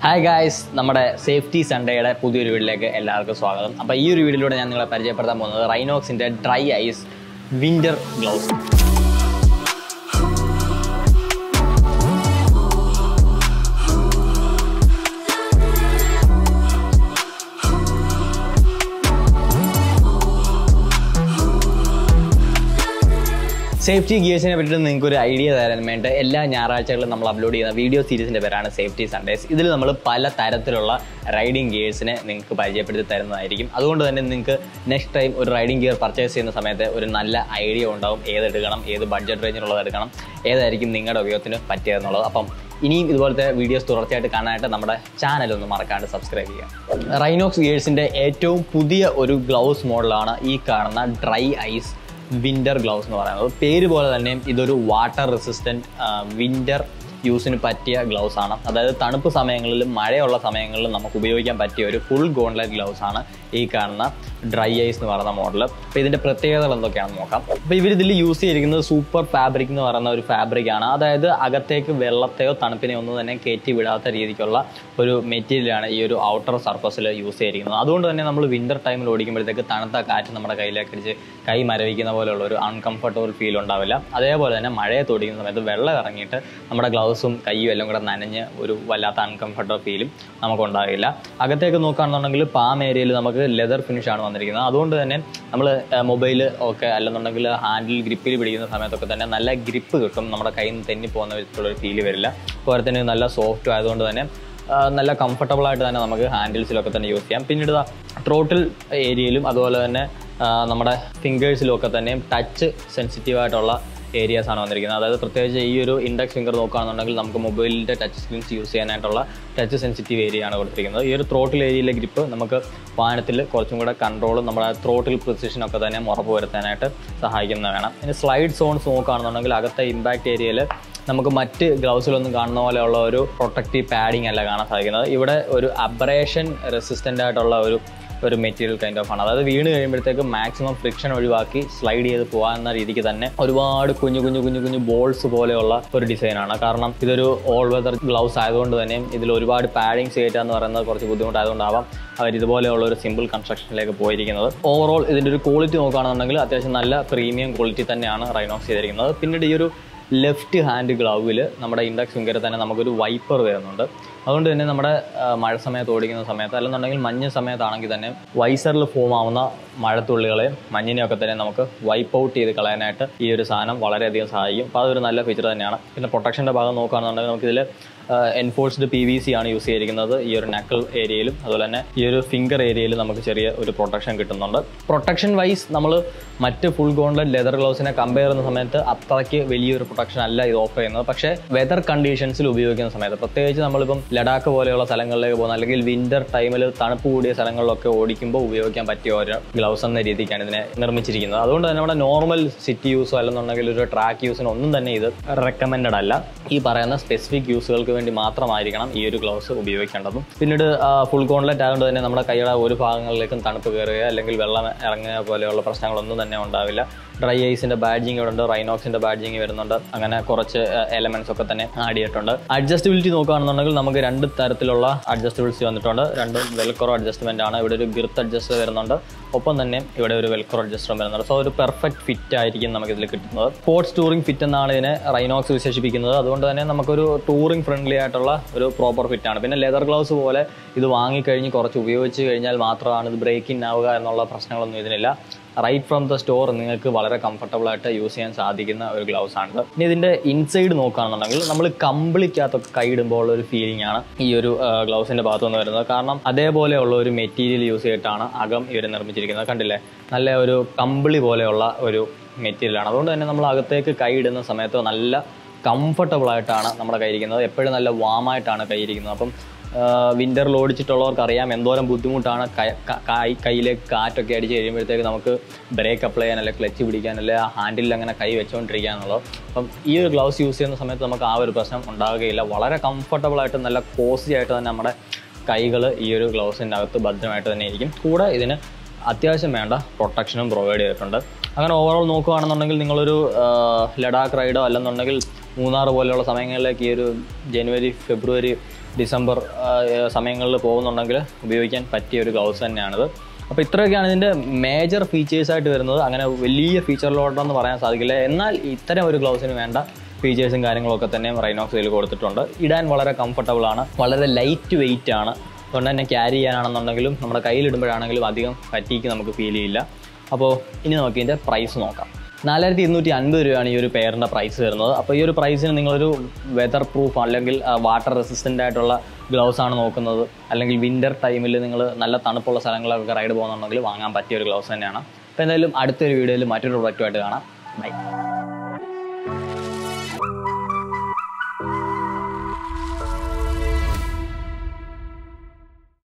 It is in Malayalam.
ഹായ് ഗായ്സ് നമ്മുടെ സേഫ്റ്റി സൺഡേയുടെ പുതിയൊരു വീഡിയോയിലേക്ക് എല്ലാവർക്കും സ്വാഗതം അപ്പോൾ ഈ ഒരു വീഡിയോയിലൂടെ ഞാൻ നിങ്ങളെ പരിചയപ്പെടുത്താൻ പോകുന്നത് റൈനോക്സിൻ്റെ dry ice winter gloves safety ഗിയേഴ്സിനെ പറ്റിയിട്ട് നിങ്ങൾക്ക് ഒരു ഐഡിയ തരാൻ വേണ്ടി എല്ലാ ഞായറാഴ്ചകളിലും നമ്മൾ അപ്ലോഡ് ചെയ്യുന്ന വീഡിയോ സീരീസിൻ്റെ പേരാണ് സേഫ്റ്റി സൺഡേസ് ഇതിൽ നമ്മൾ പല തരത്തിലുള്ള റൈഡിംഗ് ഗിയേഴ്സിനെ നിങ്ങൾക്ക് പരിചയപ്പെടുത്തി തരുന്നതായിരിക്കും അതുകൊണ്ട് തന്നെ നിങ്ങൾക്ക് നെക്സ്റ്റ് ടൈം ഒരു റൈഡിംഗ് ഗിയർ പർച്ചേസ് ചെയ്യുന്ന സമയത്ത് ഒരു നല്ല ഐഡിയ ഉണ്ടാവും ഏതെടുക്കണം ഏത് ബഡ്ജറ്റ് റേഞ്ചിലുള്ളത് എടുക്കണം ഏതായിരിക്കും നിങ്ങളുടെ ഉപയോഗത്തിന് പറ്റിയതെന്നുള്ളത് അപ്പം ഇനിയും ഇതുപോലത്തെ വീഡിയോസ് തുടർച്ചയായിട്ട് കാണാനായിട്ട് നമ്മുടെ ചാനൽ ഒന്ന് മറക്കാണ്ട് സബ്സ്ക്രൈബ് ചെയ്യുക റൈനോക്സ് ഗിയേഴ്സിൻ്റെ ഏറ്റവും പുതിയ ഒരു ഗ്ലൗസ് മോഡലാണ് ഈ കാണുന്ന ഡ്രൈ ഐസ് വിൻ്റർ ഗ്ലൗസ് എന്ന് പറയുന്നത് പേര് പോലെ തന്നെ ഇതൊരു വാട്ടർ റെസിസ്റ്റൻറ്റ് വിൻ്റർ യൂസിന് പറ്റിയ ഗ്ലൗസ് ആണ് അതായത് തണുപ്പ് സമയങ്ങളിലും മഴയുള്ള സമയങ്ങളിലും നമുക്ക് ഉപയോഗിക്കാൻ പറ്റിയ ഒരു ഫുൾ ഗോൺലെറ്റ് ഗ്ലൗസ് ആണ് ഈ കാണുന്ന ഡ്രൈ ഐസ് എന്ന് പറയുന്ന മോഡൽ അപ്പോൾ ഇതിൻ്റെ പ്രത്യേകതകൾ എന്തൊക്കെയാണെന്ന് നോക്കാം അപ്പോൾ ഇവർ ഇതിൽ യൂസ് ചെയ്തിരിക്കുന്നത് സൂപ്പർ ഫാബ്രിക് എന്ന് പറയുന്ന ഒരു ഫാബ്രിക് ആണ് അതായത് അകത്തേക്ക് വെള്ളത്തെയോ തണുപ്പിനെയോ ഒന്നും തന്നെ കയറ്റി വിടാത്ത രീതിക്കുള്ള ഒരു മെറ്റീരിയലാണ് ഈ ഒരു ഔട്ടർ സർഫസിൽ യൂസ് ചെയ്തിരിക്കുന്നത് അതുകൊണ്ട് തന്നെ നമ്മൾ വിൻ്റർ ടൈമിൽ ഓടിക്കുമ്പോഴത്തേക്ക് തണുത്ത കാറ്റ് നമ്മുടെ കയ്യിലേക്ക് അടിച്ച് കൈ മരവിക്കുന്ന പോലെയുള്ള ഒരു അൺകംഫർട്ടബിൾ ഫീൽ ഉണ്ടാവില്ല അതേപോലെ തന്നെ മഴയത്ത് ഓടിക്കുന്ന സമയത്ത് വെള്ളം ഇറങ്ങിയിട്ട് നമ്മുടെ ഗ്ലൗസും കൈയും എല്ലാം കൂടെ നനഞ്ഞ് ഒരു വല്ലാത്ത അൺകംഫർട്ടബിൾ ഫീലും നമുക്കുണ്ടാകില്ല അകത്തേക്ക് നോക്കുകയാണെന്നുണ്ടെങ്കിൽ പാം ഏരിയയിൽ നമുക്ക് ലെതർ ഫിനിഷ് ആണ് വന്നിരിക്കുന്നത് അതുകൊണ്ട് തന്നെ നമ്മൾ മൊബൈൽ ഒക്കെ അല്ലെന്നുണ്ടെങ്കിൽ ഹാൻഡിൽ ഗ്രിപ്പിൽ പിടിക്കുന്ന സമയത്തൊക്കെ തന്നെ നല്ല ഗ്രിപ്പ് കിട്ടും നമ്മുടെ കയ്യിൽ നിന്ന് തെന്നി പോകുന്ന വിധത്തിലുള്ള ഒരു ഫീല് വരില്ല അതുപോലെ തന്നെ നല്ല സോഫ്റ്റ് ആയതുകൊണ്ട് തന്നെ ആ, നല്ല കംഫർട്ടബിൾ ആയിട്ട് തന്നെ നമുക്ക് ഹാൻഡിൽസിലൊക്കെ തന്നെ യൂസ് ചെയ്യാം പിന്നീട് ത്രോട്ടിൽ ഏരിയയിലും അതുപോലെ തന്നെ ആ, നമ്മുടെ ഫിംഗേഴ്സിലും ഒക്കെ തന്നെ ടച്ച് സെൻസിറ്റീവ് ആയിട്ടുള്ള ഏരിയാസ് ആണ് വന്നിരിക്കുന്നത് അതായത് പ്രത്യേകിച്ച് ഈ ഒരു ഇൻഡെക്സ് ഫിംഗർ നോക്കുകയാണെന്നുണ്ടെങ്കിൽ നമുക്ക് മൊബൈലിൻ്റെ ടച്ച് സ്ക്രീൻസ് യൂസ് ചെയ്യാനായിട്ടുള്ള ടച്ച് സെൻസിറ്റീവ് ഏരിയ ആണ് കൊടുത്തിരിക്കുന്നത് ഈ ഒരു ത്രോട്ടിൽ ഏരിയയിലെ ഗ്രിപ്പ് നമുക്ക് വാഹനത്തിൽ കുറച്ചും കൂടെ കൺട്രോളും നമ്മുടെ ത്രോട്ടിൽ പ്രിസിഷനൊക്കെ തന്നെ ഉറപ്പ് വരുത്താനായിട്ട് സഹായിക്കുന്നതാണ് ഇനി സ്ലൈഡ് സോൺസ് നോക്കുകയാണെന്നുണ്ടെങ്കിൽ അകത്തെ ഇമ്പാക്റ്റ് ഏരിയയിൽ നമുക്ക് മറ്റ് ഗ്ലൗസിലൊന്നും കാണുന്ന പോലെയുള്ള ഒരു പ്രൊട്ടക്റ്റീവ് പാഡിംഗ് അല്ല കാണാൻ സാധിക്കുന്നത് ഇവിടെ ഒരു അബ്രേഷൻ റെസിസ്റ്റൻ്റ് ആയിട്ടുള്ള ഒരു ഒരു മെറ്റീരിയൽ കൈൻഡ് ഓഫ് ആണ് അതായത് വീണ് കഴിയുമ്പോഴത്തേക്ക് മാക്സിമം ഫ്രിക്ഷൻ ഒഴിവാക്കി സ്ലൈഡ് ചെയ്ത് പോകാവുന്ന രീതിക്ക് തന്നെ ഒരുപാട് കുഞ്ഞു കുഞ്ഞു കുഞ്ഞു കുഞ്ഞു ബോൾസ് പോലെയുള്ള ഒരു ഡിസൈനാണ് കാരണം ഇതൊരു ഓൾ വെതർ ഗ്ലൗസ് ആയതുകൊണ്ട് തന്നെ ഇതിൽ ഒരുപാട് പാഡിങ്സ് കയറ്റുക എന്ന് പറയുന്നത് കുറച്ച് ബുദ്ധിമുട്ടായതുകൊണ്ടാവാം അവർ ഇതുപോലെയുള്ള ഒരു സിമ്പിൾ കൺസ്ട്രക്ഷനിലേക്ക് പോയിരിക്കുന്നത് ഓവറോൾ ഇതിൻ്റെ ഒരു ക്വാളിറ്റി നോക്കുകയാണെന്നുണ്ടെങ്കിൽ അത്യാവശ്യം നല്ല പ്രീമിയം ക്വാളിറ്റി തന്നെയാണ് റൈനോക്സ് ചെയ്തിരിക്കുന്നത് പിന്നീട് ഈ ഒരു ലെഫ്റ്റ് ഹാൻഡ് ഗ്ലൗവിൽ നമ്മുടെ ഇൻഡെക്സ് ഫിംഗറിൽ തന്നെ നമുക്കൊരു വൈപ്പർ വരുന്നുണ്ട് അതുകൊണ്ട് തന്നെ നമ്മുടെ ആ, മഴ സമയത്ത് ഓടിക്കുന്ന സമയത്ത് അല്ലെന്നുണ്ടെങ്കിൽ മഞ്ഞ് സമയത്താണെങ്കിൽ തന്നെ വൈസറിൽ ഫോം ആവുന്ന മഴത്തുള്ളികളെ മഞ്ഞിനെയൊക്കെ തന്നെ നമുക്ക് വൈപ്പ് ഔട്ട് ചെയ്ത് കളയാനായിട്ട് ഈ ഒരു സാധനം വളരെയധികം സഹായിക്കും അപ്പോൾ അതൊരു നല്ല ഫീച്ചർ തന്നെയാണ് പിന്നെ പ്രൊട്ടക്ഷൻ്റെ ഭാഗം നോക്കുകയാണെന്നുണ്ടെങ്കിൽ നമുക്കിതിൽ എൻഫോഴ്സ്ഡ് പി വി സി ആണ് യൂസ് ചെയ്തിരിക്കുന്നത് ഈ ഒരു നക്കിൾ ഏരിയയിലും അതുപോലെ തന്നെ ഈ ഒരു ഫിംഗർ ഏരിയയിൽ നമുക്ക് ചെറിയ ഒരു പ്രൊട്ടക്ഷൻ കിട്ടുന്നുണ്ട് പ്രൊട്ടക്ഷൻ വൈസ് നമ്മൾ മറ്റ് ഫുൾ ഗോൺലെറ്റ് ലെതർ ഗ്ലൗസിനെ കമ്പയർ ചെയ്യുന്ന സമയത്ത് അത്രയ്ക്ക് വലിയൊരു പ്രൊട്ടക്ഷൻ അല്ല ഇത് ഓഫർ ചെയ്യുന്നത് പക്ഷേ വെതർ കണ്ടീഷൻസിൽ ഉപയോഗിക്കുന്ന സമയത്ത് പ്രത്യേകിച്ച് നമ്മളിപ്പം ലഡാക്ക് പോലെയുള്ള സ്ഥലങ്ങളിലേക്ക് പോകുന്ന അല്ലെങ്കിൽ വിന്റർ ടൈമിൽ തണുപ്പ് കൂടിയ സ്ഥലങ്ങളിലൊക്കെ ഓടിക്കുമ്പോൾ ഉപയോഗിക്കാൻ പറ്റിയ ഒരു ഗ്ലൗസ് എന്ന രീതിക്കാണ് ഇതിനെ നിർമ്മിച്ചിരിക്കുന്നത് അതുകൊണ്ട് തന്നെ നമ്മുടെ നോർമൽ സിറ്റി യൂസോ അല്ലെന്നുണ്ടെങ്കിൽ ഒരു ട്രാക്ക് യൂസിനോ ഒന്നും തന്നെ ഇത് റെക്കമെൻഡഡ് അല്ല ഈ പറയുന്ന സ്പെസിഫിക് യൂസുകൾക്ക് വേണ്ടി മാത്രമായിരിക്കണം ഈ ഒരു ഗ്ലൗസ് ഉപയോഗിക്കേണ്ടതും പിന്നീട് ഫുൾ കോൺലെറ്റ് ആയതുകൊണ്ട് തന്നെ നമ്മുടെ കൈയുടെ ഒരു ഭാഗങ്ങളിലേക്കും തണുപ്പ് കയറുക അല്ലെങ്കിൽ വെള്ളം ഇറങ്ങുക പോലെയുള്ള പ്രശ്നങ്ങളൊന്നും തന്നെ ഉണ്ടാവില്ല ഡ്രൈ ഐസിന്റെ ബാഡ്ജിങ് ഇവിടെ ഉണ്ട് റൈനോക്സിന്റെ ബാഡ്ജിങ് വരുന്നുണ്ട് അങ്ങനെ കുറച്ച് എലമെന്റ്സ് ഒക്കെ തന്നെ ആഡ് ചെയ്തിട്ടുണ്ട് അഡ്ജസ്റ്റബിലിറ്റി നോക്കുകയാണെന്നുണ്ടെങ്കിൽ നമുക്ക് രണ്ട് തരത്തിലുള്ള അഡ്ജസ്റ്റബിലിറ്റി വന്നിട്ടുണ്ട് രണ്ടും വെൽക്രോ അഡ്ജസ്റ്റ്മെന്റ് ആണ് ഇവിടെ ഒരു ഗിർത്ത് അഡ്ജസ്റ്റർ വരുന്നുണ്ട് ഒപ്പം തന്നെ ഇവിടെ ഒരു വെൽക്രോ അഡ്ജസ്റ്റർ വരുന്നുണ്ട് സോ ഒരു പെർഫെക്റ്റ് ഫിറ്റ് ആയിരിക്കും നമുക്ക് ഇതിൽ കിട്ടുന്നത് സ്പോർട്സ് ടൂറിംഗ് ഫിറ്റ് എന്നാണ് ഇതിനെ റൈനോക്സ് വിശേഷിപ്പിക്കുന്നത് അതുകൊണ്ട് തന്നെ നമുക്കൊരു ടൂറിംഗ് ഫ്രണ്ട്ലി ആയിട്ടുള്ള ഒരു പ്രോപ്പർ ഫിറ്റ് ആണ് പിന്നെ ലെതർ ഗ്ലൗസ് പോലെ ഇത് വാങ്ങിക്കഴിഞ്ഞ് കുറച്ച് ഉപയോഗിച്ച് കഴിഞ്ഞാൽ മാത്രമാണ് ഇത് ബ്രേക്കിംഗ് ആവുക എന്നുള്ള പ്രശ്നങ്ങളൊന്നും ഇതിനില്ല റൈറ്റ് ഫ്രം ദ സ്റ്റോർ നിങ്ങൾക്ക് വളരെ കംഫർട്ടബിൾ ആയിട്ട് യൂസ് ചെയ്യാൻ സാധിക്കുന്ന ഒരു ഗ്ലൗസ് ആണിത് ഇനി ഇതിന്റെ ഇൻസൈഡ് നോക്കുകയാണെന്നുണ്ടെങ്കിൽ നമ്മൾ കമ്പിളിക്കകത്തൊക്കെ കൈയിടുമ്പോൾ ഉള്ള ഒരു ഫീലിംഗ് ആണ് ഈ ഒരു ഗ്ലൗസിന്റെ ഭാഗത്ത് നിന്ന് വരുന്നത് കാരണം അതേപോലെയുള്ള ഒരു മെറ്റീരിയൽ യൂസ് ചെയ്തിട്ടാണ് അകം ഇവർ നിർമ്മിച്ചിരിക്കുന്നത് കണ്ടില്ലേ നല്ല ഒരു കമ്പിളി പോലെയുള്ള ഒരു മെറ്റീരിയലാണ് അതുകൊണ്ട് തന്നെ നമ്മൾ അകത്തേക്ക് കൈയിടുന്ന സമയത്ത് നല്ല കംഫർട്ടബിൾ ആയിട്ടാണ് നമ്മുടെ കൈയിരിക്കുന്നത് എപ്പോഴും നല്ല വാമായിട്ടാണ് കൈയിരിക്കുന്നത് അപ്പം വിൻ്ററിൽ ഓടിച്ചിട്ടുള്ളവർക്ക് അറിയാം എന്തോരം ബുദ്ധിമുട്ടാണ് കൈ- ക- കൈ- കയ്യിലേക്ക് കാറ്റൊക്കെ അടിച്ച് കഴിയുമ്പോഴത്തേക്ക് നമുക്ക് ബ്രേക്ക് അപ്ലൈ ചെയ്യാൻ അല്ലെങ്കിൽ ക്ലച്ച് പിടിക്കാൻ അല്ലെങ്കിൽ ആ ഹാൻഡിൽ അങ്ങനെ കൈ വെച്ചുകൊണ്ടിരിക്കാന്നുള്ളത് അപ്പം ഈ ഒരു ഗ്ലൗസ് യൂസ് ചെയ്യുന്ന സമയത്ത് നമുക്ക് ആ ഒരു പ്രശ്നം ഉണ്ടാവുകയില്ല വളരെ കംഫർട്ടബിൾ ആയിട്ട് നല്ല കോസ്റ്റ്ലി ആയിട്ട് തന്നെ നമ്മുടെ കൈകൾ ഈ ഒരു ഗ്ലൗസിൻ്റെ അകത്ത് ഭദ്രമായിട്ട് തന്നെ ഇരിക്കും കൂടെ ഇതിന് അത്യാവശ്യം വേണ്ട പ്രൊട്ടക്ഷനും പ്രൊവൈഡ് ചെയ്തിട്ടുണ്ട് അങ്ങനെ ഓവറോൾ നോക്കുകയാണെന്നുണ്ടെങ്കിൽ നിങ്ങളൊരു ആ, ലഡാക്ക് റൈഡോ അല്ലെന്നുണ്ടെങ്കിൽ മൂന്നാർ പോലെയുള്ള സമയങ്ങളിലേക്ക് ഈ ഒരു ജനുവരി ഫെബ്രുവരി ഡിസംബർ ആ, സമയങ്ങളിൽ പോകുന്നുണ്ടെങ്കിൽ ഉപയോഗിക്കാൻ പറ്റിയ ഒരു ഗ്ലൗസ് തന്നെയാണിത് അപ്പോൾ ഇത്രയൊക്കെയാണ് ഇതിൻ്റെ മേജർ ഫീച്ചേഴ്സായിട്ട് വരുന്നത് അങ്ങനെ വലിയ ഫീച്ചറിലോട്ടെന്ന് പറയാൻ സാധിക്കില്ല എന്നാൽ ഇത്തരം ഒരു ഗ്ലൗസിന് വേണ്ട ഫീച്ചേഴ്സും കാര്യങ്ങളൊക്കെ തന്നെ റൈനോക്സ് ഇതിൽ കൊടുത്തിട്ടുണ്ട് ഇടാൻ വളരെ കംഫർട്ടബിൾ ആണ് വളരെ ലൈറ്റ് വെയിറ്റ് ആണ് അതുകൊണ്ട് തന്നെ ക്യാരി ചെയ്യാനാണെന്നുണ്ടെങ്കിലും നമ്മുടെ കയ്യിലിടുമ്പോഴാണെങ്കിലും അധികം ഫറ്റീക്ക് നമുക്ക് ഫീൽ ചെയ്യില്ല അപ്പോൾ ഇനി നമുക്ക് ഇതിൻ്റെ പ്രൈസ് നോക്കാം നാലായിരത്തി ഇരുന്നൂറ്റി അൻപത് രൂപയാണ് ഈ ഒരു പെയറിൻ്റെ പ്രൈസ് വരുന്നത് അപ്പോൾ ഈ ഒരു പ്രൈസിന് നിങ്ങളൊരു വെതർ പ്രൂഫ് അല്ലെങ്കിൽ വാട്ടർ റെസിസ്റ്റൻ്റ് ആയിട്ടുള്ള ഗ്ലൗസ് ആണ് നോക്കുന്നത് അല്ലെങ്കിൽ വിൻ്റർ ടൈമിൽ നിങ്ങൾ നല്ല തണുപ്പുള്ള സ്ഥലങ്ങളിലൊക്കെ റൈഡ് പോകുന്നുണ്ടെങ്കിൽ വാങ്ങാൻ പറ്റിയ ഒരു ഗ്ലൗസ് തന്നെയാണ് അപ്പോൾ എന്തായാലും അടുത്തൊരു വീഡിയോയിൽ മറ്റൊരു പ്രൊഡക്റ്റുമായിട്ട് കാണാം ബൈ